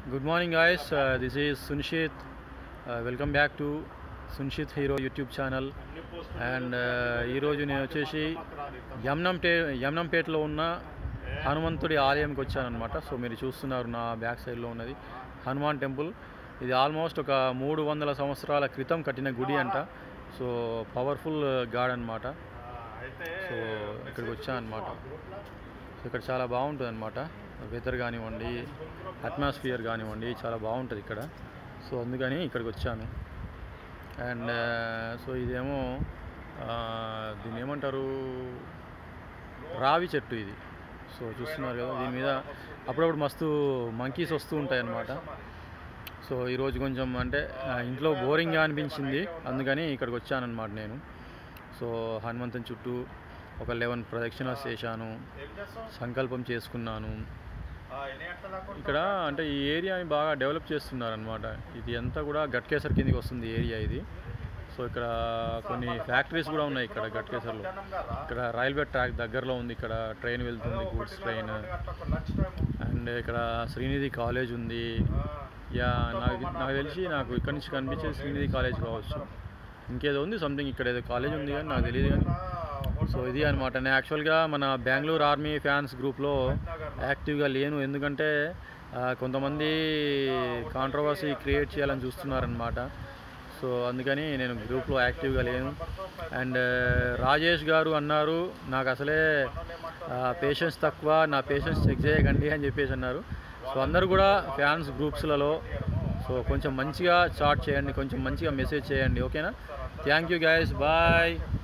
Good morning, guys. Uh, this is Sunshit. Uh, welcome back to Sunshith hero YouTube channel and ఈరోజు నేను వచ్చేసి యమ్నంపే యమ్నంపేటలో ఉన్న హనుమంతుడి ఆలయంకి వచ్చానమాట సో మీరు చూస్తున్నారు నా బ్యాక్ సైడ్లో ఉన్నది హనుమాన్ టెంపుల్ ఇది ఆల్మోస్ట్ ఒక మూడు వందల సంవత్సరాల క్రితం కట్టిన గుడి అంట సో పవర్ఫుల్ గాడ్ అనమాట సో ఇక్కడికి వచ్చాను అనమాట సో ఇక్కడ చాలా బాగుంటుంది అనమాట వెదర్ కానివ్వండి అట్మాస్ఫియర్ కానివ్వండి చాలా బాగుంటుంది ఇక్కడ సో అందుకని ఇక్కడికి వచ్చాను అండ్ సో ఇదేమో ఆ, దీన్ని ఏమంటారు రావి చెట్టు ఇది సో చూస్తున్నారు కదా దీని మీద అప్పుడప్పుడు మస్తు మంకీస్ వస్తూ ఉంటాయి అన్నమాట సో ఈరోజు కొంచెం అంటే ఆ, ఇంట్లో బోరింగ్గా అనిపించింది అందుకని ఇక్కడికి వచ్చానన్నమాట నేను సో హనుమంతుని చుట్టూ ఒక లెవెన్ ప్రదక్షిణాలు చేశాను సంకల్పం చేసుకున్నాను ఇక్కడ అంటే ఈ ఏరియాని బాగా డెవలప్ చేస్తున్నారనమాట ఇది అంతా కూడా గట్కేసర్ కిందకి వస్తుంది ఏరియా ఇది సో ఇక్కడ కొన్ని ఫ్యాక్టరీస్ కూడా ఉన్నాయి ఇక్కడ గట్కేసర్లో ఇక్కడ రైల్వే ట్రాక్ దగ్గరలో ఉంది ఇక్కడ ట్రైన్ వెళ్తుంది గూడ్స్ ట్రైన్ అండ్ ఇక్కడ శ్రీనిధి కాలేజ్ ఉంది యా నాకు నాకు తెలిసి నాకు ఇక్కడ నుంచి కనిపించేది శ్రీనిధి కాలేజ్ కావచ్చు ఇంకేదో ఉంది సంథింగ్ ఇక్కడ ఏదో కాలేజ్ ఉంది కానీ నాకు తెలియదు కానీ సో ఇది అనమాట నేను యాక్చువల్గా మన బెంగళూరు ఆర్మీ ఫ్యాన్స్ గ్రూప్లో యాక్టివ్గా లేను ఎందుకంటే ఆ, కొంతమంది కాంట్రవర్సీ క్రియేట్ చేయాలని చూస్తున్నారనమాట సో అందుకని నేను గ్రూప్లో యాక్టివ్గా లేను అండ్ రాజేష్ గారు అన్నారు నాకు అసలే పేషెన్స్ తక్కువ నా పేషెన్స్ చెక్ చేయకండి అని చెప్పేసి అన్నారు సో అందరూ కూడా ఫ్యాన్స్ గ్రూప్స్లలో సో కొంచెం మంచిగా చాట్ చేయండి కొంచెం మంచిగా మెసేజ్ చేయండి ఓకేనా థ్యాంక్ యూ గైస్ బాయ్